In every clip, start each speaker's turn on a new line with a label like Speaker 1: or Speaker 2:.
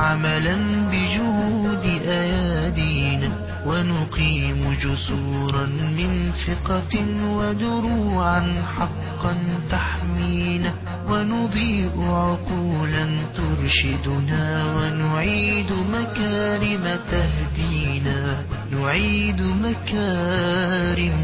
Speaker 1: عملا بجهود أيادينا ونقيم جسورا من ثقة ودروعا حقا تحمينا ونضيء عقولا ترشدنا ونعيد مكارم تهدينا نعيد مكارم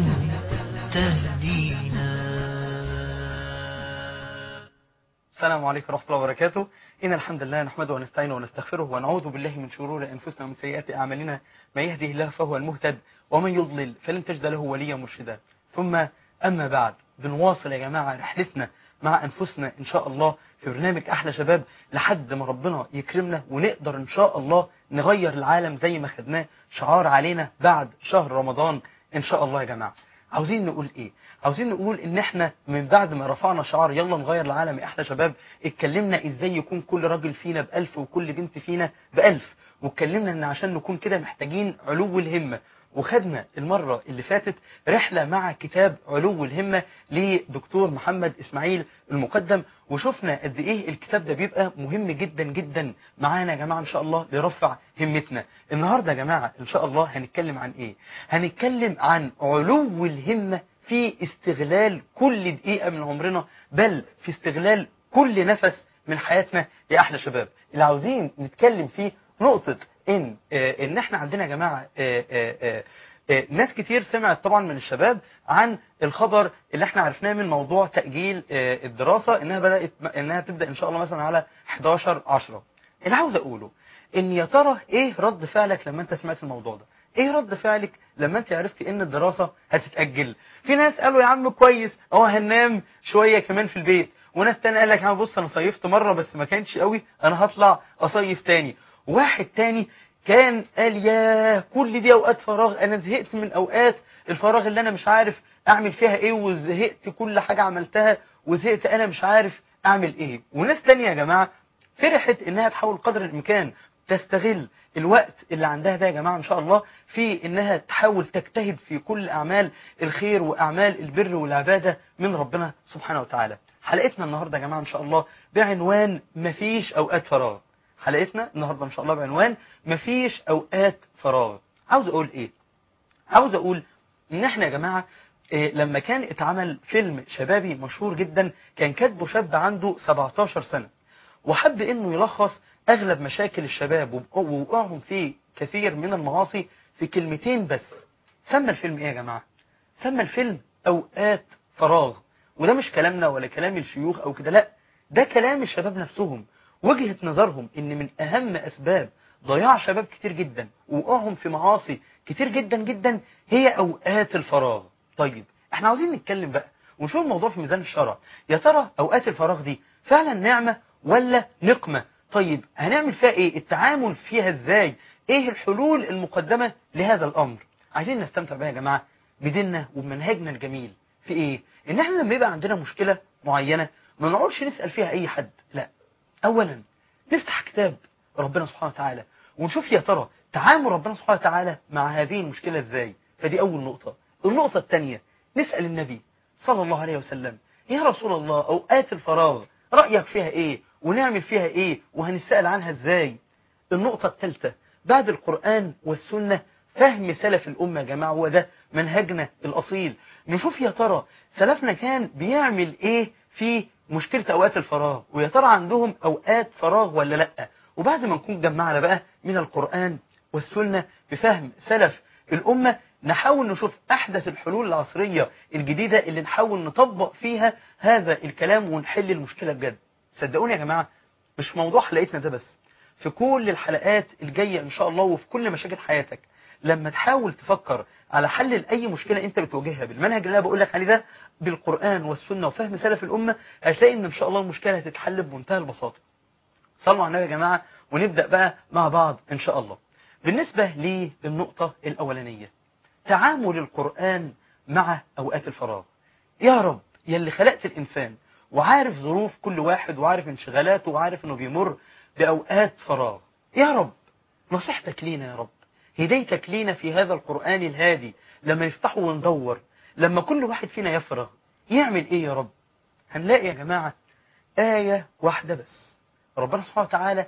Speaker 1: تهدينا
Speaker 2: السلام عليكم ورحمة الله وبركاته إن الحمد لله نحمده ونستعينه ونستغفره ونعوذ بالله من شرور أنفسنا ومن سيئات أعمالنا من يهده الله فهو المهتد ومن يضلل فلن تجد له وليا مرشدا ثم أما بعد بنواصل يا جماعة رحلتنا مع أنفسنا إن شاء الله في برنامج أحلى شباب لحد ما ربنا يكرمنا ونقدر إن شاء الله نغير العالم زي ما خدناه شعار علينا بعد شهر رمضان إن شاء الله يا جماعة عاوزين نقول ايه عاوزين نقول ان احنا من بعد ما رفعنا شعار يلا نغير العالم يا احلى شباب اتكلمنا ازاي يكون كل راجل فينا بألف وكل بنت فينا بألف واتكلمنا ان عشان نكون كده محتاجين علو الهمة وخدنا المرة اللي فاتت رحلة مع كتاب علو الهمة لدكتور محمد اسماعيل المقدم وشفنا قد ايه الكتاب ده بيبقى مهم جدا جدا معانا يا جماعة ان شاء الله لرفع همتنا النهاردة يا جماعة ان شاء الله هنتكلم عن ايه هنتكلم عن علو الهمة في استغلال كل دقيقة من عمرنا بل في استغلال كل نفس من حياتنا يا احلى شباب اللي عاوزين نتكلم فيه نقطة ان آه، ان احنا عندنا يا جماعة آه، آه، آه، آه، ناس كتير سمعت طبعا من الشباب عن الخبر اللي احنا عرفناه من موضوع تأجيل آه، الدراسة انها بدأت انها تبدأ ان شاء الله مثلا على 11 10 اللي عاوز اقوله ان يا ترى ايه رد فعلك لما انت سمعت الموضوع ده ايه رد فعلك لما انت عرفتي ان الدراسة هتتأجل في ناس قالوا يا عم كويس اهو هننام شوية كمان في البيت وناس تاني قال لك يا عم بص انا صيفت مرة بس ما كانش قوي انا هطلع اصيف تاني واحد تاني كان قال يا كل دي اوقات فراغ انا زهقت من اوقات الفراغ اللي انا مش عارف اعمل فيها ايه وزهقت كل حاجة عملتها وزهقت انا مش عارف اعمل ايه وناس تانية يا جماعة فرحت انها تحاول قدر الامكان تستغل الوقت اللي عندها ده يا جماعة ان شاء الله في انها تحاول تجتهد في كل اعمال الخير واعمال البر والعبادة من ربنا سبحانه وتعالى حلقتنا النهاردة يا جماعة ان شاء الله بعنوان مفيش اوقات فراغ حلقتنا النهاردة ان شاء الله بعنوان مفيش اوقات فراغ عاوز اقول ايه عاوز اقول ان احنا يا جماعة إيه لما كان اتعمل فيلم شبابي مشهور جدا كان كاتبه شاب عنده 17 سنة وحب انه يلخص اغلب مشاكل الشباب ووقوعهم في كثير من المعاصي في كلمتين بس سمى الفيلم ايه يا جماعة سمى الفيلم اوقات فراغ وده مش كلامنا ولا كلام الشيوخ او كده لا ده كلام الشباب نفسهم وجهة نظرهم ان من اهم اسباب ضياع شباب كتير جدا ووقوعهم في معاصي كتير جدا جدا هي اوقات الفراغ طيب احنا عاوزين نتكلم بقى ونشوف الموضوع في ميزان الشرع يا ترى اوقات الفراغ دي فعلا نعمة ولا نقمة طيب هنعمل فيها ايه التعامل فيها ازاي ايه الحلول المقدمة لهذا الامر عايزين نستمتع بها يا جماعة بديننا وبمنهجنا الجميل في ايه ان احنا لما يبقى عندنا مشكلة معينة ما نقعدش نسأل فيها اي حد لا اولا نفتح كتاب ربنا سبحانه وتعالى ونشوف يا ترى تعامل ربنا سبحانه وتعالى مع هذه المشكلة ازاي فدي اول نقطة النقطة الثانية نسأل النبي صلى الله عليه وسلم يا رسول الله اوقات الفراغ رأيك فيها ايه ونعمل فيها ايه وهنسأل عنها ازاي النقطة الثالثة بعد القرآن والسنة فهم سلف الأمة يا جماعة هو ده منهجنا الأصيل نشوف يا ترى سلفنا كان بيعمل ايه في مشكلة أوقات الفراغ ويا ترى عندهم أوقات فراغ ولا لأ وبعد ما نكون جمعنا بقى من القرآن والسنة بفهم سلف الأمة نحاول نشوف أحدث الحلول العصرية الجديدة اللي نحاول نطبق فيها هذا الكلام ونحل المشكلة بجد صدقوني يا جماعة مش موضوع حلقتنا ده بس في كل الحلقات الجاية إن شاء الله وفي كل مشاكل حياتك لما تحاول تفكر على حل لأي مشكلة أنت بتواجهها بالمنهج اللي أنا بقول لك عليه ده بالقرآن والسنة وفهم سلف الأمة هتلاقي إن إن شاء الله المشكلة هتتحل بمنتهى البساطة صلوا على النبي يا جماعة ونبدأ بقى مع بعض إن شاء الله بالنسبة للنقطة الأولانية تعامل القرآن مع أوقات الفراغ يا رب يلي خلقت الإنسان وعارف ظروف كل واحد وعارف انشغالاته وعارف انه بيمر بأوقات فراغ يا رب نصيحتك لينا يا رب هديتك لينا في هذا القرآن الهادي لما يفتحه وندور لما كل واحد فينا يفرغ يعمل ايه يا رب هنلاقي يا جماعة آية واحدة بس ربنا سبحانه وتعالى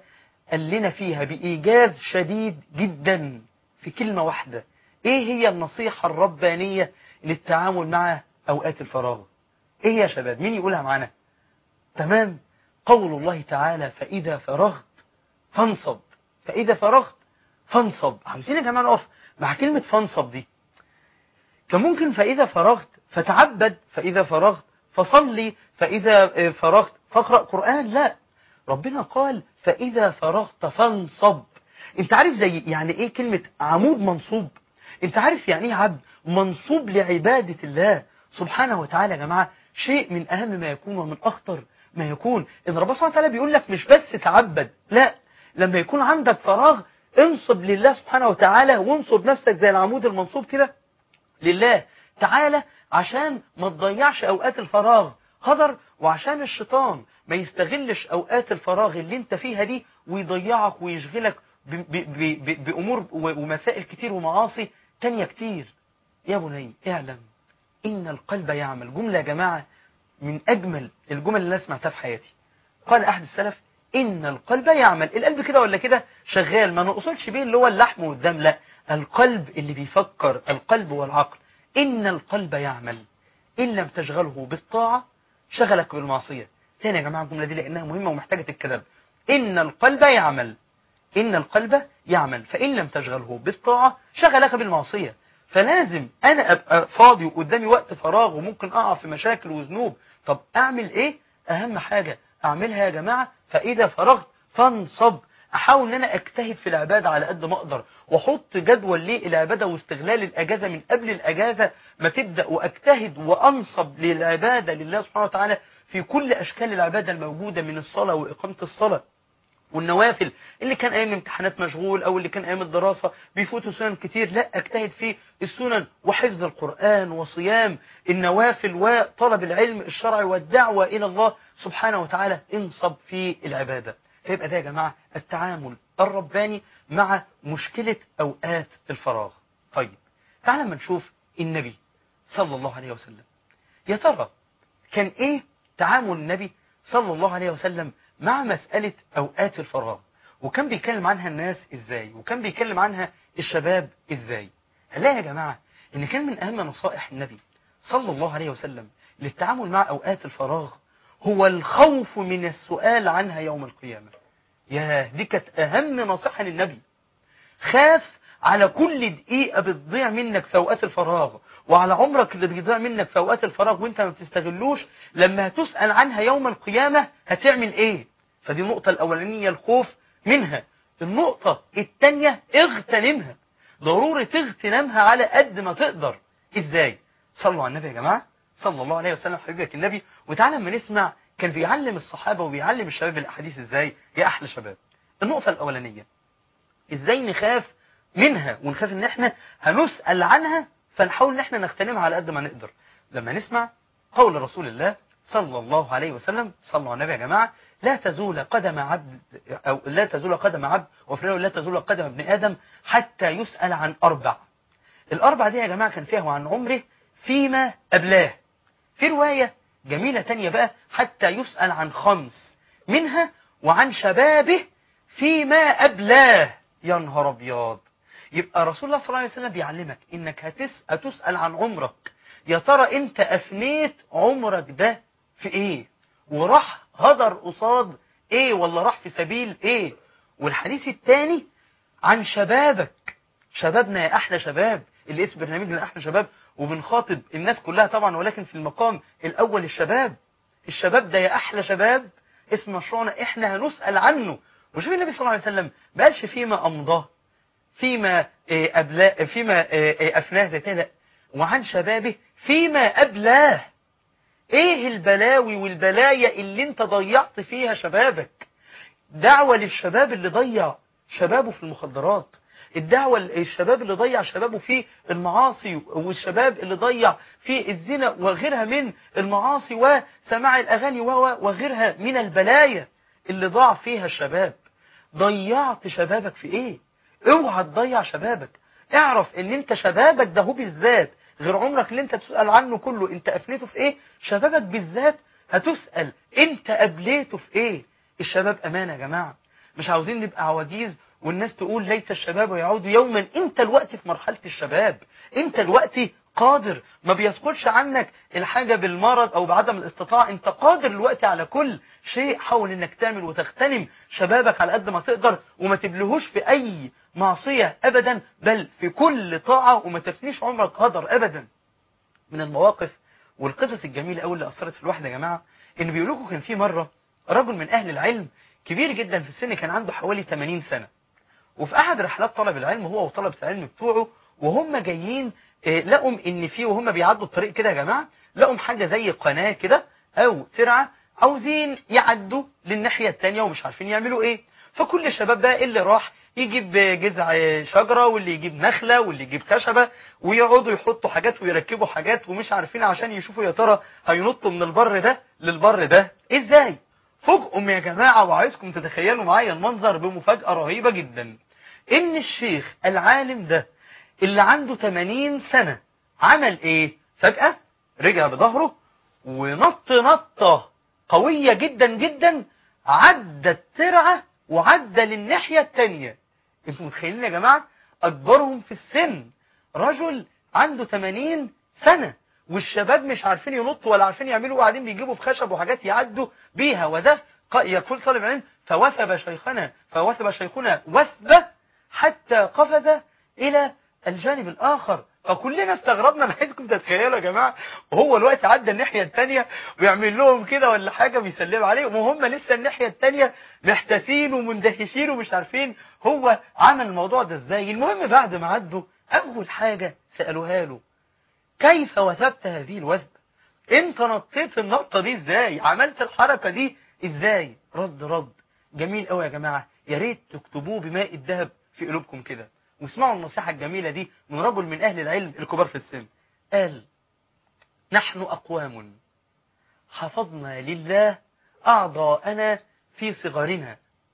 Speaker 2: قال لنا فيها بإيجاز شديد جدا في كلمة واحدة ايه هي النصيحة الربانية للتعامل مع اوقات الفراغ ايه يا شباب مين يقولها معانا تمام قول الله تعالى فإذا فرغت فانصب فإذا فرغت فانصب عاوزين يا جماعة نقف مع كلمة فانصب دي كان ممكن فإذا فرغت فتعبد فإذا فرغت فصلي فإذا فرغت فاقرأ قرآن لا ربنا قال فإذا فرغت فانصب انت عارف زي يعني ايه كلمة عمود منصوب انت عارف يعني ايه عبد منصوب لعبادة الله سبحانه وتعالى يا جماعة شيء من اهم ما يكون ومن اخطر ما يكون ان ربنا سبحانه وتعالى بيقول لك مش بس تعبد لا لما يكون عندك فراغ انصب لله سبحانه وتعالى وانصب نفسك زي العمود المنصوب كده لله تعالى عشان ما تضيعش اوقات الفراغ هدر وعشان الشيطان ما يستغلش اوقات الفراغ اللي انت فيها دي ويضيعك ويشغلك ب- ب- ب- ب- بامور و- ومسائل كتير ومعاصي تانية كتير يا بني اعلم ان القلب يعمل جملة يا جماعة من اجمل الجمل اللي انا سمعتها في حياتي قال احد السلف ان القلب يعمل القلب كده ولا كده شغال ما نقصدش بيه اللي هو اللحم والدم لا القلب اللي بيفكر القلب والعقل ان القلب يعمل ان لم تشغله بالطاعة شغلك بالمعصية تاني يا جماعة الجملة دي لانها مهمة ومحتاجة الكلام ان القلب يعمل إن القلب يعمل فإن لم تشغله بالطاعة شغلك بالمعصية فلازم أنا أبقى فاضي وقدامي وقت فراغ وممكن أقع في مشاكل وذنوب طب أعمل إيه؟ أهم حاجة أعملها يا جماعة فإذا فرغت فانصب أحاول أن أنا أجتهد في العبادة على قد ما أقدر وأحط جدول ليه العبادة واستغلال الأجازة من قبل الأجازة ما تبدأ وأجتهد وأنصب للعبادة لله سبحانه وتعالى في كل أشكال العبادة الموجودة من الصلاة وإقامة الصلاة والنوافل اللي كان ايام الامتحانات مشغول او اللي كان ايام الدراسه بيفوتوا سنن كتير لا اجتهد في السنن وحفظ القران وصيام النوافل وطلب العلم الشرعي والدعوه الى الله سبحانه وتعالى انصب في العباده فيبقى ده يا جماعه التعامل الرباني مع مشكله اوقات الفراغ طيب تعالى ما نشوف النبي صلى الله عليه وسلم يا ترى كان ايه تعامل النبي صلى الله عليه وسلم مع مسألة أوقات الفراغ وكان بيتكلم عنها الناس إزاي وكان بيتكلم عنها الشباب إزاي هنلاقي يا جماعة إن كان من أهم نصائح النبي صلى الله عليه وسلم للتعامل مع أوقات الفراغ هو الخوف من السؤال عنها يوم القيامة يا دي كانت أهم نصيحة للنبي خاف على كل دقيقة بتضيع منك في أوقات الفراغ وعلى عمرك اللي بيضيع منك في أوقات الفراغ وانت ما بتستغلوش لما هتسأل عنها يوم القيامة هتعمل ايه فدي النقطة الأولانية الخوف منها النقطة التانية اغتنمها ضروري تغتنمها على قد ما تقدر ازاي صلوا على النبي يا جماعة صلى الله عليه وسلم حبيبك النبي وتعالى لما نسمع كان بيعلم الصحابة وبيعلم الشباب الأحاديث ازاي يا أحلى شباب النقطة الأولانية ازاي نخاف منها ونخاف ان احنا هنسأل عنها فنحاول ان احنا نغتنمها على قد ما نقدر لما نسمع قول رسول الله صلى الله عليه وسلم صلوا على النبي يا جماعة لا تزول قدم عبد أو لا تزول قدم عبد وفي الرواية لا تزول قدم ابن آدم حتى يسأل عن أربع الأربع دي يا جماعة كان فيها عن عمره فيما أبلاه في رواية جميلة تانية بقى حتى يسأل عن خمس منها وعن شبابه فيما أبلاه يا نهار أبيض يبقى رسول الله صلى الله عليه وسلم بيعلمك إنك هتس... هتسأل عن عمرك يا ترى أنت أفنيت عمرك ده في إيه وراح هدر قصاد إيه ولا راح في سبيل إيه والحديث الثاني عن شبابك شبابنا يا أحلى شباب اللي اسم برنامجنا أحلى شباب وبنخاطب الناس كلها طبعا ولكن في المقام الأول الشباب الشباب ده يا أحلى شباب اسم مشروعنا إحنا هنسأل عنه وشوف النبي صلى الله عليه وسلم ما قالش فيما أمضاه فيما إيه أبلا فيما إيه أفناه زي كده وعن شبابه فيما أبلاه إيه البلاوي والبلايا اللي أنت ضيعت فيها شبابك دعوة للشباب اللي ضيع شبابه في المخدرات الدعوة الشباب اللي ضيع شبابه في المعاصي والشباب اللي ضيع في الزنا وغيرها من المعاصي وسماع الأغاني وغيرها من البلايا اللي ضاع فيها الشباب ضيعت شبابك في ايه اوعى تضيع شبابك اعرف ان انت شبابك ده هو بالذات غير عمرك اللي انت تسأل عنه كله انت افنيته في ايه شبابك بالذات هتسأل انت قبليته في ايه الشباب امانة يا جماعة مش عاوزين نبقى عواجيز والناس تقول ليت الشباب يعود يوما انت الوقت في مرحلة الشباب انت الوقت قادر ما بيسقطش عنك الحاجة بالمرض او بعدم الاستطاعة انت قادر الوقت على كل شيء حاول انك تعمل وتغتنم شبابك على قد ما تقدر وما تبلهوش في اي معصية ابدا بل في كل طاعة وما تفنيش عمرك هدر ابدا من المواقف والقصص الجميلة قوي اللي اثرت في الواحد يا جماعة ان بيقولوا لكم كان في مرة رجل من اهل العلم كبير جدا في السن كان عنده حوالي 80 سنة وفي احد رحلات طلب العلم هو وطلبة العلم بتوعه وهم جايين آه، لقوا ان في وهم بيعدوا الطريق كده يا جماعه لقوا حاجه زي قناه كده او ترعه عاوزين يعدوا للناحيه الثانيه ومش عارفين يعملوا ايه فكل الشباب بقى اللي راح يجيب جذع شجره واللي يجيب نخله واللي يجيب خشبه ويقعدوا يحطوا حاجات ويركبوا حاجات ومش عارفين عشان يشوفوا يا ترى هينطوا من البر ده للبر ده ازاي فوجئوا يا جماعه وعايزكم تتخيلوا معايا المنظر بمفاجاه رهيبه جدا ان الشيخ العالم ده اللي عنده 80 سنة عمل ايه فجأة رجع بظهره ونط نطة قوية جدا جدا عدى الترعة وعدى للناحية التانية انتوا متخيلين يا جماعة اكبرهم في السن رجل عنده 80 سنة والشباب مش عارفين ينطوا ولا عارفين يعملوا وقاعدين بيجيبوا في خشب وحاجات يعدوا بيها وده ق- يقول طالب العلم فوثب شيخنا فوثب شيخنا وثبة حتى قفز إلى الجانب الآخر فكلنا استغربنا انا عايزكم تتخيلوا يا جماعه وهو الوقت عدى الناحيه الثانيه ويعمل لهم كده ولا حاجه بيسلم عليهم وهم لسه الناحيه الثانيه محتاسين ومندهشين ومش عارفين هو عمل الموضوع ده ازاي المهم بعد ما عدوا اول حاجه سالوها له كيف وثبت هذه الوثبه انت نطيت النطه دي ازاي عملت الحركه دي ازاي رد رد جميل قوي يا جماعه يا ريت تكتبوه بماء الذهب في قلوبكم كده واسمعوا النصيحه الجميله دي من رجل من اهل العلم الكبار في السن قال نحن اقوام حفظنا لله اعضاءنا في صغرنا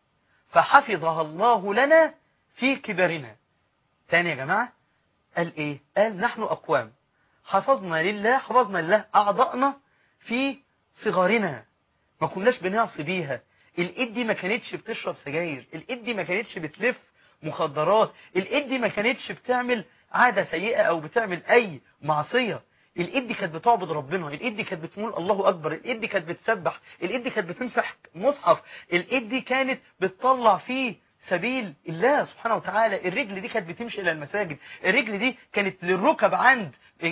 Speaker 2: فحفظها الله لنا في كبرنا تاني يا جماعه قال ايه قال نحن اقوام حفظنا لله حفظنا لله اعضائنا في صغرنا ما كناش بنعصي بيها الايد دي ما كانتش بتشرب سجاير الايد دي ما كانتش بتلف مخدرات الايد دي ما كانتش بتعمل عاده سيئه او بتعمل اي معصيه الايد دي كانت بتعبد ربنا الايد دي كانت بتقول الله اكبر الايد دي كانت بتسبح الايد دي كانت بتمسح مصحف الايد دي كانت بتطلع فيه سبيل الله سبحانه وتعالى الرجل دي كانت بتمشي الى المساجد الرجل دي كانت للركب عند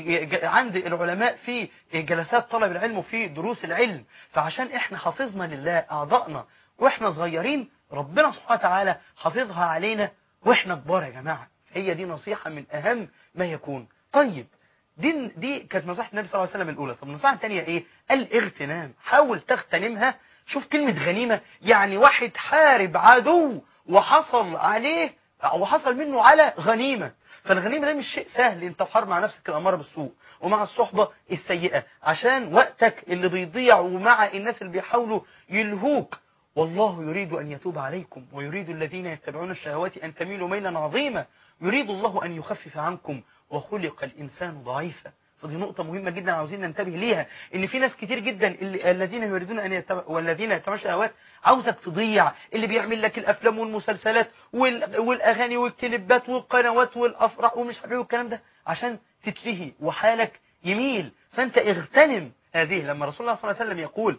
Speaker 2: عند العلماء في جلسات طلب العلم وفي دروس العلم فعشان احنا حافظنا لله اعضائنا واحنا صغيرين ربنا سبحانه وتعالى حافظها علينا واحنا كبار يا جماعه هي دي نصيحه من اهم ما يكون طيب دي دي كانت نصيحه النبي صلى الله عليه وسلم الاولى طب النصيحه الثانيه ايه الاغتنام حاول تغتنمها شوف كلمه غنيمه يعني واحد حارب عدو وحصل عليه وحصل منه على غنيمه فالغنيمه ده مش شيء سهل انت في حرب مع نفسك الاماره بالسوء ومع الصحبه السيئه عشان وقتك اللي بيضيع ومع الناس اللي بيحاولوا يلهوك والله يريد أن يتوب عليكم ويريد الذين يتبعون الشهوات أن تميلوا ميلا عظيما يريد الله أن يخفف عنكم وخلق الإنسان ضعيفا فدي نقطة مهمة جدا عاوزين ننتبه ليها ان في ناس كتير جدا اللي الذين يريدون ان يتبع والذين يتبعون الشهوات عاوزك تضيع اللي بيعمل لك الافلام والمسلسلات وال... والاغاني والكليبات والقنوات والافراح ومش عارف ايه والكلام ده عشان تتلهي وحالك يميل فانت اغتنم هذه لما رسول الله صلى الله عليه وسلم يقول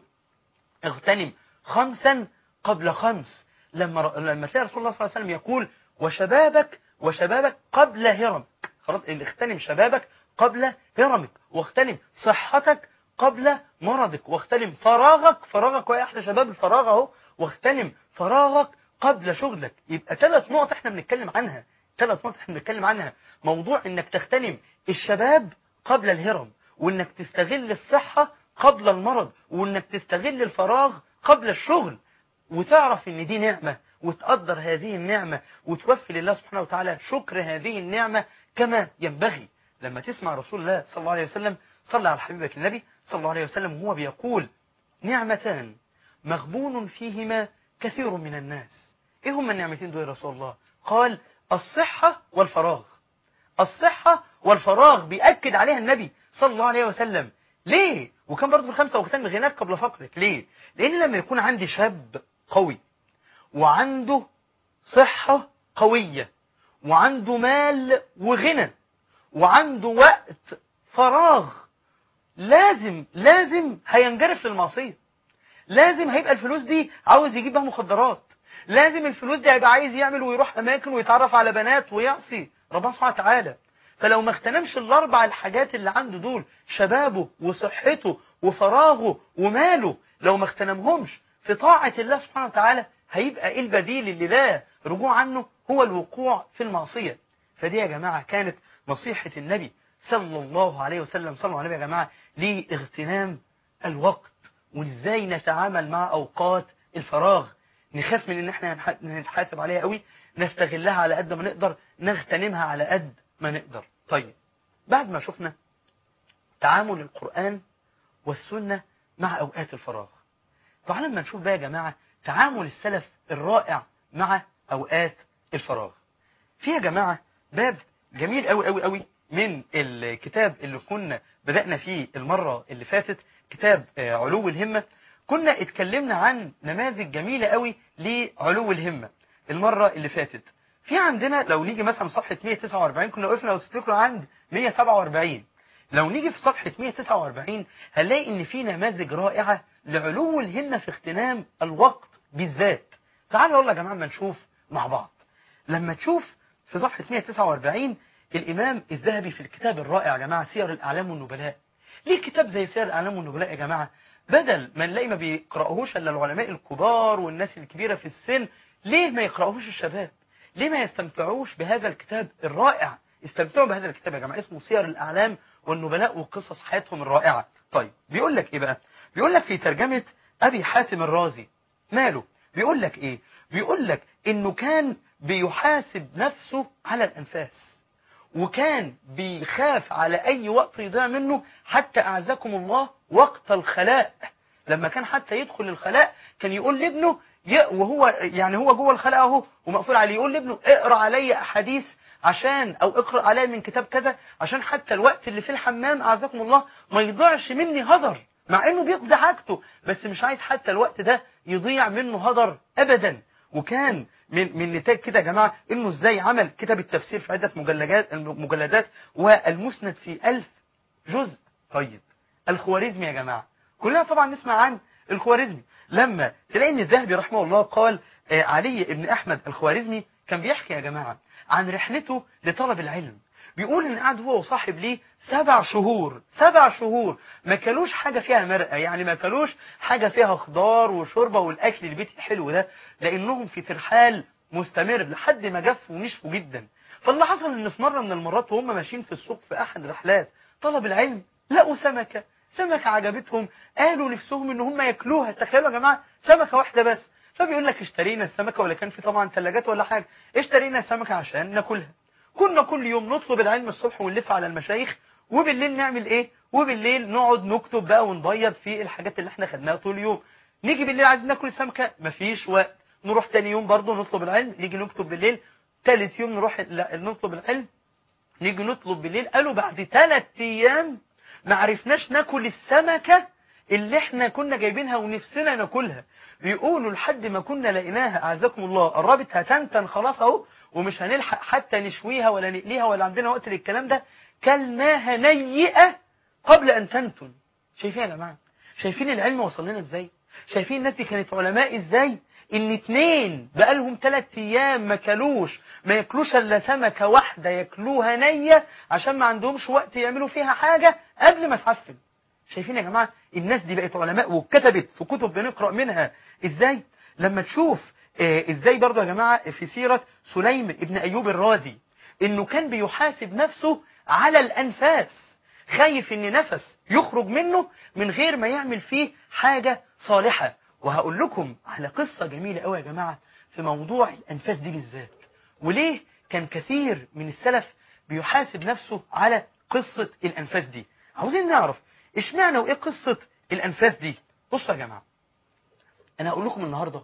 Speaker 2: اغتنم خمسا قبل خمس لما لما تلاقي رسول الله صلى الله عليه وسلم يقول وشبابك وشبابك قبل هرمك خلاص اللي اغتنم شبابك قبل هرمك واغتنم صحتك قبل مرضك واغتنم فراغك فراغك وهي احلى شباب الفراغ اهو واغتنم فراغك قبل شغلك يبقى ثلاث نقط احنا بنتكلم عنها ثلاث نقط احنا بنتكلم عنها موضوع انك تغتنم الشباب قبل الهرم وانك تستغل الصحة قبل المرض وانك تستغل الفراغ قبل الشغل وتعرف ان دي نعمة وتقدر هذه النعمة وتوفي لله سبحانه وتعالى شكر هذه النعمة كما ينبغي لما تسمع رسول الله صلى الله عليه وسلم صلى على حبيبك النبي صلى الله عليه وسلم وهو بيقول نعمتان مغبون فيهما كثير من الناس ايه هما النعمتين دول يا رسول الله قال الصحة والفراغ الصحة والفراغ بيأكد عليها النبي صلى الله عليه وسلم ليه وكان برضه في الخمسة واغتنم غناك قبل فقرك ليه لان لما يكون عندي شاب قوي وعنده صحة قوية وعنده مال وغنى وعنده وقت فراغ لازم لازم هينجرف للمعصية لازم هيبقى الفلوس دي عاوز يجيب بها مخدرات لازم الفلوس دي هيبقى عايز يعمل ويروح اماكن ويتعرف على بنات ويعصي ربنا سبحانه وتعالى فلو ما اغتنمش الاربع الحاجات اللي عنده دول شبابه وصحته وفراغه وماله لو ما اغتنمهمش في طاعة الله سبحانه وتعالى هيبقى ايه البديل اللي لا رجوع عنه هو الوقوع في المعصية فدي يا جماعة كانت نصيحة النبي صلى الله عليه وسلم صلى الله عليه يا جماعة لاغتنام الوقت وازاي نتعامل مع اوقات الفراغ نخاف من ان احنا نح- نتحاسب عليها قوي نستغلها على قد ما نقدر نغتنمها على قد ما نقدر طيب بعد ما شفنا تعامل القرآن والسنة مع أوقات الفراغ تعالوا لما نشوف بقى يا جماعة تعامل السلف الرائع مع أوقات الفراغ في يا جماعة باب جميل قوي قوي قوي من الكتاب اللي كنا بدأنا فيه المرة اللي فاتت كتاب آه، علو الهمة كنا اتكلمنا عن نماذج جميلة قوي لعلو الهمة المرة اللي فاتت في عندنا لو نيجي مثلا صفحة 149 كنا وقفنا لو تفتكروا عند 147 لو نيجي في صفحة 149 هنلاقي ان في نماذج رائعة لعلو الهمة في اغتنام الوقت بالذات تعالوا يلا يا جماعة ما نشوف مع بعض لما تشوف في صفحة 149 الإمام الذهبي في الكتاب الرائع يا جماعة سير الأعلام والنبلاء ليه كتاب زي سير الأعلام والنبلاء يا جماعة بدل ما نلاقي ما بيقرأهوش إلا العلماء الكبار والناس الكبيرة في السن ليه ما يقرأهوش الشباب ليه ما يستمتعوش بهذا الكتاب الرائع استمتعوا بهذا الكتاب يا جماعة اسمه سير الأعلام والنبلاء وقصص حياتهم الرائعة طيب بيقول لك إيه بقى بيقول لك في ترجمة أبي حاتم الرازي ماله بيقول لك إيه بيقول لك إنه كان بيحاسب نفسه على الأنفاس وكان بيخاف على أي وقت يضيع منه حتى أعزكم الله وقت الخلاء لما كان حتى يدخل الخلاء كان يقول لابنه ي- وهو يعني هو جوه الخلاء اهو ومقفول عليه يقول لابنه اقرا علي احاديث عشان او اقرا علي من كتاب كذا عشان حتى الوقت اللي في الحمام اعزكم الله ما يضيعش مني هدر مع انه بيقضي حاجته بس مش عايز حتى الوقت ده يضيع منه هدر ابدا وكان من من نتاج كده يا جماعه انه ازاي عمل كتاب التفسير في عده مجلدات مجلدات والمسند في ألف جزء طيب الخوارزمي يا جماعه كلنا طبعا نسمع عن الخوارزمي لما تلاقي ان الذهبي رحمه الله قال آه، علي بن احمد الخوارزمي كان بيحكي يا جماعه عن رحلته لطلب العلم بيقول ان قعد هو وصاحب ليه سبع شهور سبع شهور ما كلوش حاجه فيها مرقه يعني ما كلوش حاجه فيها خضار وشوربه والاكل البيتي الحلو ده لانهم في ترحال مستمر لحد ما جفوا ونشفوا جدا فاللي حصل ان في مره من المرات وهم ماشيين في السوق في احد رحلات طلب العلم لقوا سمكه سمكه عجبتهم قالوا نفسهم ان هم ياكلوها تخيلوا يا جماعه سمكه واحده بس فبيقول لك اشترينا السمكه ولا كان في طبعا ثلاجات ولا حاجه اشترينا السمكه عشان ناكلها كنا كل يوم نطلب العلم الصبح ونلف على المشايخ وبالليل نعمل ايه وبالليل نقعد نكتب بقى ونبيض في الحاجات اللي احنا خدناها طول اليوم نيجي بالليل عايزين ناكل السمكه مفيش وقت نروح تاني يوم برضه نطلب العلم نيجي نكتب بالليل تالت يوم نروح لا نطلب العلم نيجي نطلب بالليل قالوا بعد ثلاث ايام ما عرفناش ناكل السمكه اللي احنا كنا جايبينها ونفسنا ناكلها بيقولوا لحد ما كنا لقيناها اعزكم الله قربت هتنتن خلاص اهو ومش هنلحق حتى نشويها ولا نقليها ولا عندنا وقت للكلام ده كلناها نيئه قبل ان تنتن شايفين يا جماعه شايفين العلم وصل لنا ازاي شايفين الناس دي كانت علماء ازاي ان اتنين بقالهم ثلاث ايام ما كلوش ما ياكلوش الا سمكه واحده ياكلوها نيه عشان ما عندهمش وقت يعملوا فيها حاجه قبل ما تعفن شايفين يا جماعه الناس دي بقت علماء وكتبت في كتب بنقرا منها ازاي لما تشوف آه، ازاي برضو يا جماعه في سيره سليم ابن ايوب الرازي انه كان بيحاسب نفسه على الانفاس خايف ان نفس يخرج منه من غير ما يعمل فيه حاجه صالحه وهقول لكم على قصه جميله قوي يا جماعه في موضوع الانفاس دي بالذات وليه كان كثير من السلف بيحاسب نفسه على قصه الانفاس دي عاوزين نعرف اشمعنى وايه قصه الانفاس دي بصوا يا جماعه انا هقول لكم النهارده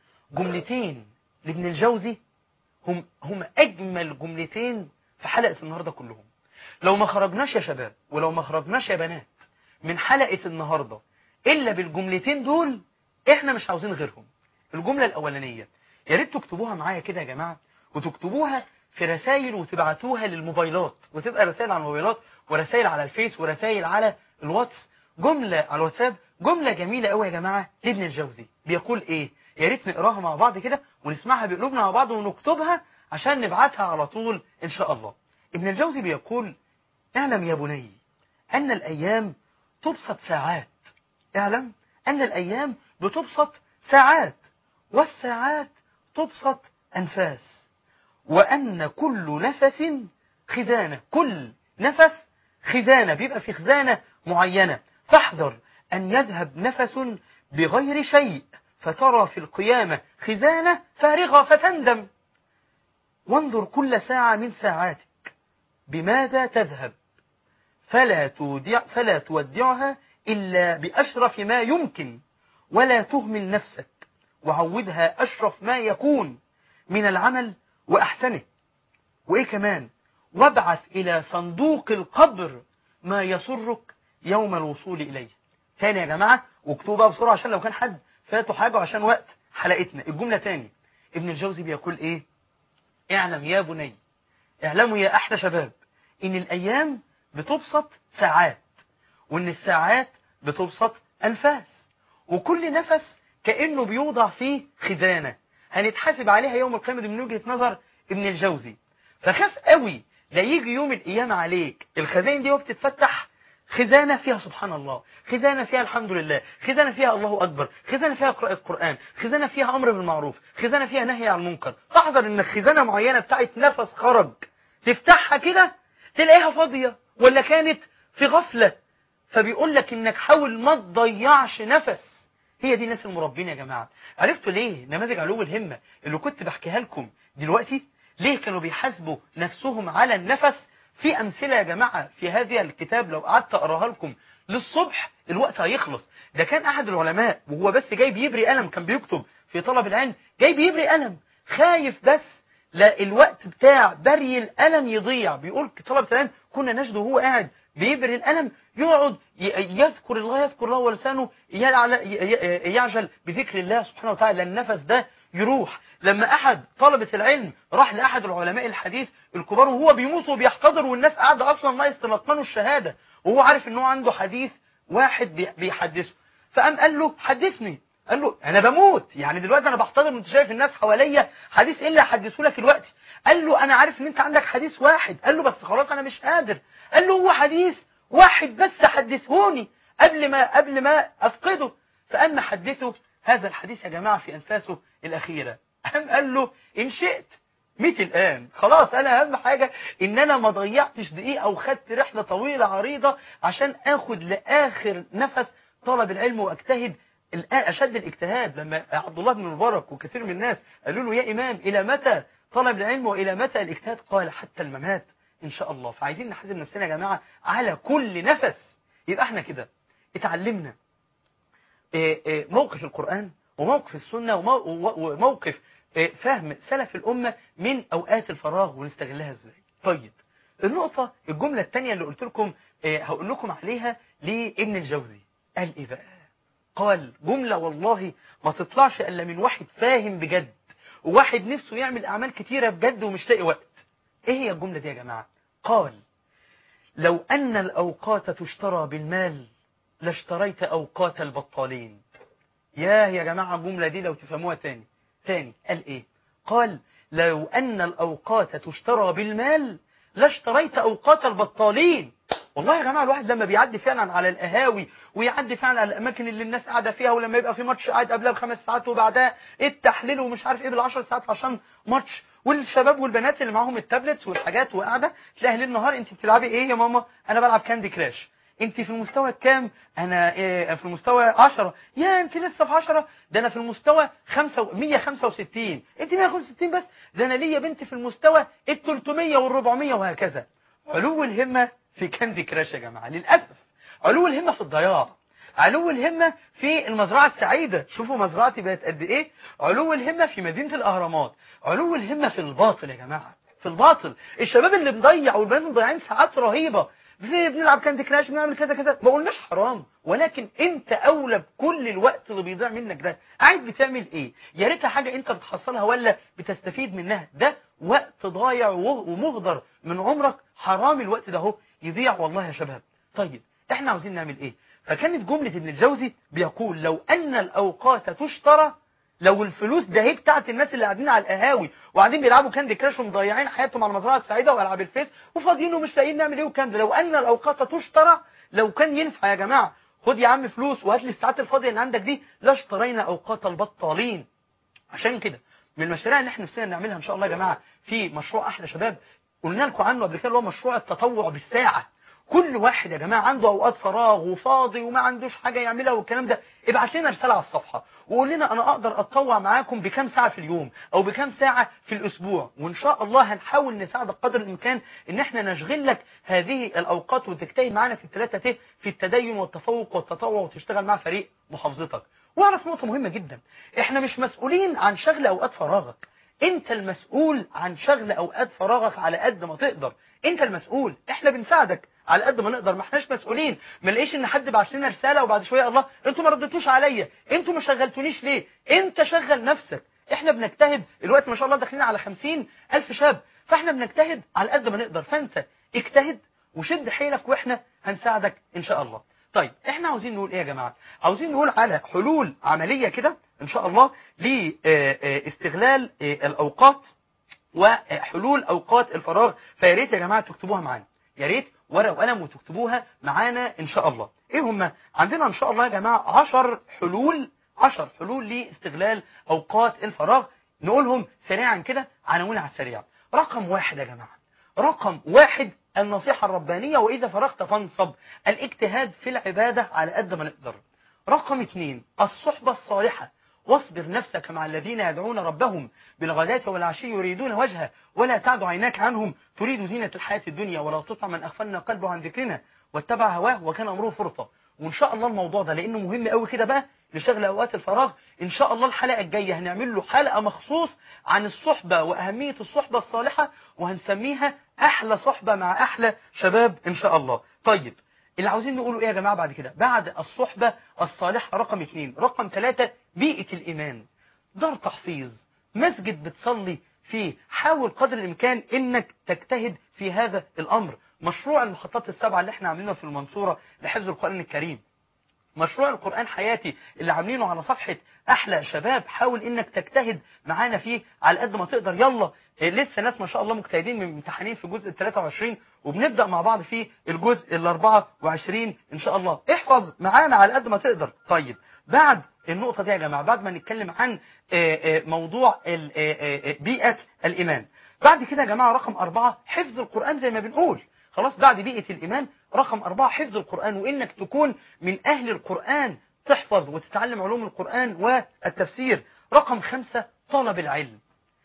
Speaker 2: جملتين لابن الجوزي هم هم اجمل جملتين في حلقه النهارده كلهم لو ما خرجناش يا شباب ولو ما خرجناش يا بنات من حلقه النهارده الا بالجملتين دول احنا مش عاوزين غيرهم الجمله الاولانيه يا ريت تكتبوها معايا كده يا جماعه وتكتبوها في رسائل وتبعتوها للموبايلات وتبقى رسائل على الموبايلات ورسائل على الفيس ورسائل على الواتس جمله على الواتساب جمله جميله قوي يا جماعه لابن الجوزي بيقول ايه يا ريت نقراها مع بعض كده ونسمعها بقلوبنا مع بعض ونكتبها عشان نبعتها على طول ان شاء الله ابن الجوزي بيقول اعلم يا بني ان الايام تبسط ساعات اعلم ان الايام بتبسط ساعات والساعات تبسط انفاس وان كل نفس خزانه كل نفس خزانه بيبقى في خزانه معينه فاحذر ان يذهب نفس بغير شيء فترى في القيامه خزانه فارغه فتندم وانظر كل ساعه من ساعاتك بماذا تذهب فلا تودع فلا تودعها إلا بأشرف ما يمكن ولا تهمل نفسك وعودها أشرف ما يكون من العمل وأحسنه وإيه كمان وابعث إلى صندوق القبر ما يسرك يوم الوصول إليه تاني يا جماعة واكتبوا بقى بسرعة عشان لو كان حد فاته حاجة عشان وقت حلقتنا الجملة تاني ابن الجوزي بيقول إيه اعلم يا بني اعلموا يا أحلى شباب إن الأيام بتبسط ساعات وإن الساعات بتبسط أنفاس وكل نفس كأنه بيوضع فيه خزانة هنتحاسب عليها يوم القيامة دي من وجهة نظر ابن الجوزي فخاف قوي لا يجي يوم القيامة عليك الخزائن دي وبتتفتح خزانة فيها سبحان الله خزانة فيها الحمد لله خزانة فيها الله أكبر خزانة فيها قراءة قرآن خزانة فيها أمر بالمعروف خزانة فيها نهي عن المنكر فاحذر إن خزانة معينة بتاعت نفس خرج تفتحها كده تلاقيها فاضية ولا كانت في غفلة فبيقول لك إنك حاول ما تضيعش نفس هي دي الناس المربين يا جماعة عرفتوا ليه نماذج علو الهمة اللي كنت بحكيها لكم دلوقتي ليه كانوا بيحاسبوا نفسهم على النفس في أمثلة يا جماعة في هذه الكتاب لو قعدت أقراها لكم للصبح الوقت هيخلص ده كان أحد العلماء وهو بس جاي بيبري قلم كان بيكتب في طلب العلم جاي بيبري قلم خايف بس لا الوقت بتاع بري القلم يضيع بيقول طلبة العلم كنا نجد وهو قاعد بيبري القلم يقعد ي- يذكر الله يذكر الله ولسانه يعل- ي- ي- يعجل بذكر الله سبحانه وتعالى لأن النفس ده يروح لما أحد طلبة العلم راح لأحد العلماء الحديث الكبار وهو بيموت وبيحتضر والناس قاعدة أصلا ما يستلقنوا الشهادة وهو عارف إن هو عنده حديث واحد بي- بيحدثه فقام قال له حدثني قال له انا بموت يعني دلوقتي انا بحتضر وانت شايف الناس حواليا حديث ايه اللي هحدثه لك دلوقتي قال له انا عارف ان انت عندك حديث واحد قال له بس خلاص انا مش قادر قال له هو حديث واحد بس حدثهوني قبل ما قبل ما افقده فاما حدثه هذا الحديث يا جماعه في انفاسه الاخيره قام قال له ان شئت ميت الان خلاص انا اهم حاجه ان انا ما ضيعتش دقيقه او خدت رحله طويله عريضه عشان اخد لاخر نفس طلب العلم واجتهد الآن أشد الاجتهاد لما عبد الله بن المبارك وكثير من الناس قالوا له يا إمام إلى متى طلب العلم وإلى متى الاجتهاد قال حتى الممات إن شاء الله فعايزين نحاسب نفسنا يا جماعة على كل نفس يبقى احنا كده اتعلمنا إيه إيه موقف القرآن وموقف السنة ومو- وموقف إيه فهم سلف الأمة من أوقات الفراغ ونستغلها إزاي طيب النقطة الجملة الثانية اللي قلت لكم إيه هقول لكم عليها لابن الجوزي قال إيه بقى قال جملة والله ما تطلعش إلا من واحد فاهم بجد وواحد نفسه يعمل أعمال كتيرة بجد ومش لاقي وقت إيه هي الجملة دي يا جماعة قال لو أن الأوقات تشترى بالمال لاشتريت أوقات البطالين ياه يا جماعة الجملة دي لو تفهموها تاني تاني قال إيه قال لو أن الأوقات تشترى بالمال لاشتريت أوقات البطالين والله يا جماعة الواحد لما بيعدي فعلا على القهاوي ويعدي فعلا على الأماكن اللي الناس قاعدة فيها ولما يبقى في ماتش قاعد قبلها بخمس ساعات وبعدها التحليل ومش عارف ايه بالعشر ساعات عشان ماتش والشباب والبنات اللي معاهم التابلتس والحاجات وقاعدة تلاقي ليل نهار انت بتلعبي ايه يا ماما انا بلعب كاندي كراش انت في المستوى الكام انا إيه في المستوى 10 يا انت لسه في 10 ده انا في المستوى 5 165 انت 165 بس ده انا ليا بنت في المستوى ال 300 وال 400 وهكذا علو الهمة في كاندي كراش يا جماعة للأسف علو الهمة في الضياع علو الهمة في المزرعة السعيدة شوفوا مزرعتي بقت قد ايه علو الهمة في مدينة الأهرامات علو الهمة في الباطل يا جماعة في الباطل الشباب اللي مضيع والبنات مضيعين ساعات رهيبة في بنلعب كاندي كراش بنعمل كذا كذا ما قلناش حرام ولكن انت اولى بكل الوقت اللي بيضيع منك ده قاعد بتعمل ايه يا ريتها حاجه انت بتحصلها ولا بتستفيد منها ده وقت ضايع و- ومهدر من عمرك حرام الوقت ده اهو يضيع والله يا شباب طيب احنا عاوزين نعمل ايه فكانت جمله ابن الجوزي بيقول لو ان الاوقات تشترى لو الفلوس ده هي بتاعت الناس اللي قاعدين على القهاوي وقاعدين بيلعبوا كاندي كراش ومضيعين حياتهم على المزرعه السعيده والعاب الفيس وفاضيين ومش لاقيين نعمل ايه والكلام ده لو ان الاوقات تشترى لو كان ينفع يا جماعه خد يا عم فلوس وهات لي الساعات الفاضيه اللي عندك دي لاشترينا اوقات البطالين عشان كده من المشاريع اللي احنا نفسنا نعملها ان شاء الله يا جماعه في مشروع احلى شباب قلنا لكم عنه قبل كده اللي هو مشروع التطوع بالساعه كل واحد يا جماعه عنده اوقات فراغ وفاضي وما عندوش حاجه يعملها والكلام ده ابعت لنا رساله على الصفحه وقول لنا انا اقدر اتطوع معاكم بكام ساعه في اليوم او بكام ساعه في الاسبوع وان شاء الله هنحاول نساعدك قدر الامكان ان احنا نشغل لك هذه الاوقات وتجتهد معانا في الثلاثه ت في التدين والتفوق والتطوع وتشتغل مع فريق محافظتك واعرف نقطه مهمه جدا احنا مش مسؤولين عن شغل اوقات فراغك انت المسؤول عن شغل اوقات فراغك على قد ما تقدر انت المسؤول احنا بنساعدك على قد ما نقدر ما احناش مسؤولين ما نلاقيش ان حد بعت لنا رساله وبعد شويه الله انتوا ما ردتوش عليا انتوا ما شغلتونيش ليه انت شغل نفسك احنا بنجتهد الوقت ما شاء الله داخلين على خمسين الف شاب فاحنا بنجتهد على قد ما نقدر فانت اجتهد وشد حيلك واحنا هنساعدك ان شاء الله طيب احنا عاوزين نقول ايه يا جماعه عاوزين نقول على حلول عمليه كده ان شاء الله لاستغلال الاوقات وحلول اوقات الفراغ فيا ريت يا جماعه تكتبوها معانا يا ريت ورقه وقلم وتكتبوها معانا ان شاء الله ايه هم عندنا ان شاء الله يا جماعه 10 حلول 10 حلول لاستغلال اوقات الفراغ نقولهم سريعا كده عناوين على السريع رقم واحد يا جماعه رقم واحد النصيحة الربانية وإذا فرغت فانصب الاجتهاد في العبادة على قد ما نقدر رقم اثنين الصحبة الصالحة واصبر نفسك مع الذين يدعون ربهم بالغداة والعشي يريدون وجهه ولا تعد عيناك عنهم تريد زينة الحياة الدنيا ولا تطع من أغفلنا قلبه عن ذكرنا واتبع هواه وكان أمره فرطة وإن شاء الله الموضوع ده لأنه مهم قوي كده بقى لشغل أوقات الفراغ إن شاء الله الحلقة الجاية هنعمل له حلقة مخصوص عن الصحبة وأهمية الصحبة الصالحة وهنسميها أحلى صحبة مع أحلى شباب إن شاء الله طيب اللي عاوزين نقوله ايه يا جماعه بعد كده بعد الصحبه الصالحه رقم اثنين رقم ثلاثة بيئه الايمان دار تحفيظ مسجد بتصلي فيه حاول قدر الامكان انك تجتهد في هذا الامر مشروع المخططات السبعه اللي احنا عاملينه في المنصوره لحفظ القران الكريم مشروع القرآن حياتي اللي عاملينه على صفحة أحلى شباب حاول إنك تجتهد معانا فيه على قد ما تقدر يلا إيه لسه ناس ما شاء الله مجتهدين من امتحانين في الجزء ال 23 وبنبدأ مع بعض في الجزء ال 24 إن شاء الله احفظ معانا على قد ما تقدر طيب بعد النقطة دي يا جماعة بعد ما نتكلم عن آه، آه، موضوع ال- آه، آه، بيئة الإيمان بعد كده يا جماعة رقم أربعة حفظ القرآن زي ما بنقول خلاص بعد بيئة الإيمان رقم أربعة حفظ القرآن وإنك تكون من أهل القرآن تحفظ وتتعلم علوم القرآن والتفسير رقم خمسة طلب العلم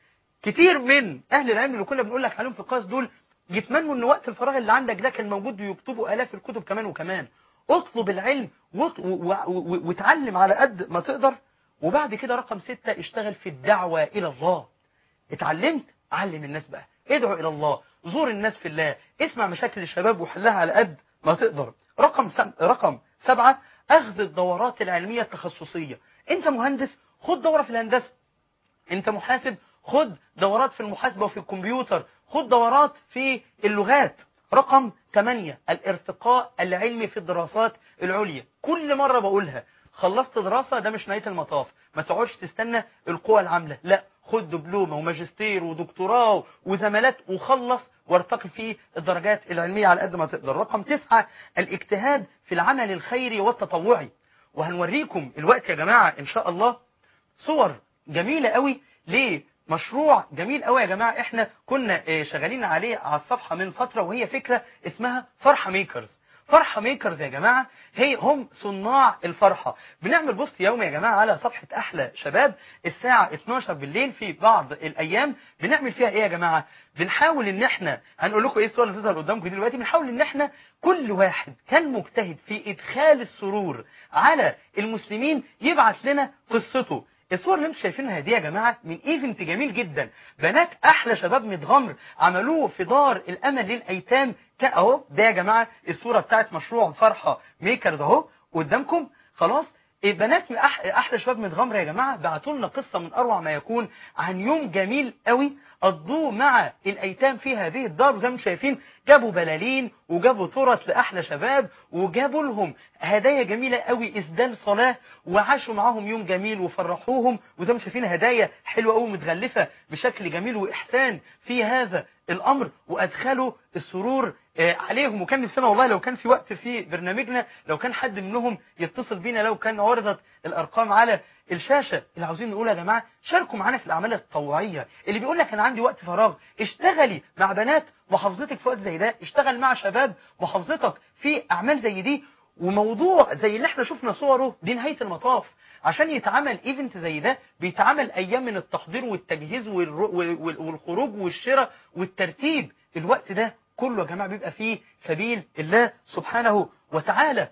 Speaker 2: كتير من أهل العلم اللي كنا بنقول لك عليهم في القياس دول يتمنوا ان وقت الفراغ اللي عندك ده كان موجود ويكتبوا آلاف الكتب كمان وكمان اطلب العلم وط- و- و- و- واتعلم على قد ما تقدر وبعد كده رقم ستة اشتغل في الدعوة إلى الله اتعلمت علم الناس بقى ادعو الى الله زور الناس في الله اسمع مشاكل الشباب وحلها على قد ما تقدر رقم سب... رقم سبعة اخذ الدورات العلمية التخصصية انت مهندس خد دورة في الهندسة انت محاسب خد دورات في المحاسبة وفي الكمبيوتر خد دورات في اللغات رقم 8 الارتقاء العلمي في الدراسات العليا كل مرة بقولها خلصت دراسة ده مش نهاية المطاف ما تقعدش تستنى القوى العاملة لا خد دبلومة وماجستير ودكتوراه وزمالات وخلص وارتقي في الدرجات العلمية على قد ما تقدر رقم تسعة الاجتهاد في العمل الخيري والتطوعي وهنوريكم الوقت يا جماعة ان شاء الله صور جميلة قوي لمشروع جميل قوي يا جماعة احنا كنا آه، شغالين عليه على الصفحة من فترة وهي فكرة اسمها فرحة ميكرز فرحة ميكرز يا جماعة هي هم صناع الفرحة بنعمل بوست يومي يا جماعة على صفحة أحلى شباب الساعة 12 بالليل في بعض الأيام بنعمل فيها إيه يا جماعة بنحاول إن إحنا هنقول لكم إيه الصور اللي بتظهر قدامكم دي دلوقتي بنحاول إن إحنا كل واحد كان مجتهد في إدخال السرور على المسلمين يبعت لنا قصته الصور اللي انتم شايفينها دي يا جماعه من ايفنت جميل جدا بنات احلى شباب متغمر عملوه في دار الامل للايتام ك- اهو ده يا جماعه الصوره بتاعت مشروع فرحه ميكرز اهو قدامكم خلاص البنات من أح- احلى شباب متغمره يا جماعه بعتوا لنا قصه من اروع ما يكون عن يوم جميل قوي قضوه مع الايتام في هذه الدار وزي ما انتم شايفين جابوا بلالين وجابوا ترط لاحلى شباب وجابوا لهم هدايا جميله قوي اسدال صلاه وعاشوا معاهم يوم جميل وفرحوهم وزي ما انتم شايفين هدايا حلوه قوي متغلفه بشكل جميل واحسان في هذا الامر وادخلوا السرور آه، عليهم وكان نفسنا والله لو كان في وقت في برنامجنا لو كان حد منهم يتصل بينا لو كان عرضت الارقام على الشاشه اللي عاوزين نقول يا جماعه شاركوا معانا في الاعمال التطوعيه اللي بيقول لك انا عندي وقت فراغ اشتغلي مع بنات محافظتك في وقت زي ده اشتغل مع شباب محافظتك في اعمال زي دي وموضوع زي اللي احنا شفنا صوره دي نهايه المطاف عشان يتعمل ايفنت زي ده بيتعمل ايام من التحضير والتجهيز والر- وال- والخروج والشراء والترتيب الوقت ده كله يا جماعه بيبقى فيه سبيل الله سبحانه وتعالى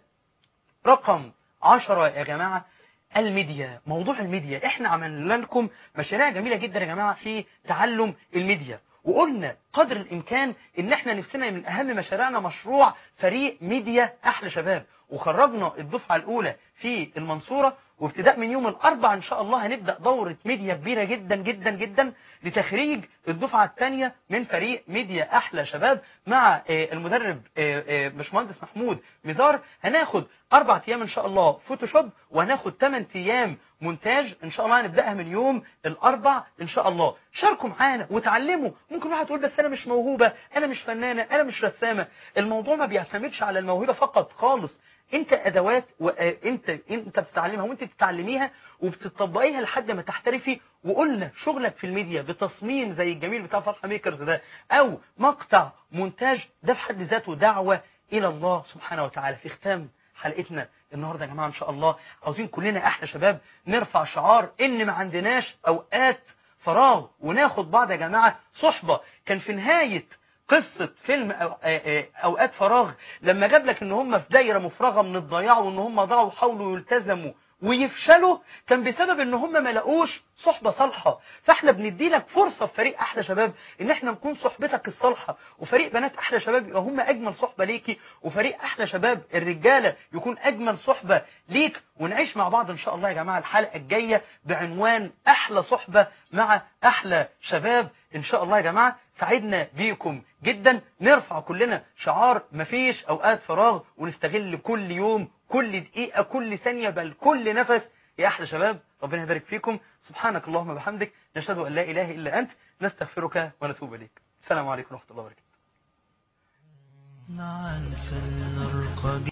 Speaker 2: رقم عشرة يا جماعة الميديا موضوع الميديا احنا عملنا لكم مشاريع جميلة جدا يا جماعة في تعلم الميديا وقلنا قدر الامكان ان احنا نفسنا من اهم مشاريعنا مشروع فريق ميديا احلى شباب وخرجنا الدفعة الاولى في المنصورة وابتداء من يوم الاربع ان شاء الله هنبدا دوره ميديا كبيره جدا جدا جدا لتخريج الدفعه الثانيه من فريق ميديا احلى شباب مع آه، المدرب آه، آه، باشمهندس محمود مزار هناخد اربع ايام ان شاء الله فوتوشوب وهناخد 8 ايام مونتاج ان شاء الله هنبداها من يوم الاربع ان شاء الله شاركوا معانا وتعلموا ممكن واحد يقول بس انا مش موهوبه انا مش فنانه انا مش رسامه الموضوع ما بيعتمدش على الموهبه فقط خالص انت ادوات وانت انت بتتعلمها وانت بتتعلميها وبتطبقيها لحد ما تحترفي وقلنا شغلك في الميديا بتصميم زي الجميل بتاع فرحه ميكرز ده او مقطع مونتاج ده في حد ذاته دعوه الى الله سبحانه وتعالى في ختام حلقتنا النهارده يا جماعه ان شاء الله عاوزين كلنا احلى شباب نرفع شعار ان ما عندناش اوقات فراغ وناخد بعض يا جماعه صحبه كان في نهايه قصة فيلم أو- آه، آه، أوقات فراغ لما جاب لك إن هم في دايرة مفرغة من الضياع وإن هم ضاعوا وحاولوا يلتزموا ويفشلوا كان بسبب ان هم ما لقوش صحبه صالحه فاحنا بندي لك فرصه في فريق احلى شباب ان احنا نكون صحبتك الصالحه وفريق بنات احلى شباب يبقى هم اجمل صحبه ليكي وفريق احلى شباب الرجاله يكون اجمل صحبه ليك ونعيش مع بعض ان شاء الله يا جماعه الحلقه الجايه بعنوان احلى صحبه مع احلى شباب ان شاء الله يا جماعه سعدنا بيكم جدا نرفع كلنا شعار مفيش اوقات فراغ ونستغل كل يوم كل دقيقة كل ثانية بل كل نفس يا أحلى شباب ربنا يبارك فيكم سبحانك اللهم وبحمدك نشهد أن لا إله إلا أنت نستغفرك ونتوب إليك السلام عليكم ورحمة الله وبركاته
Speaker 1: معا فلنرقى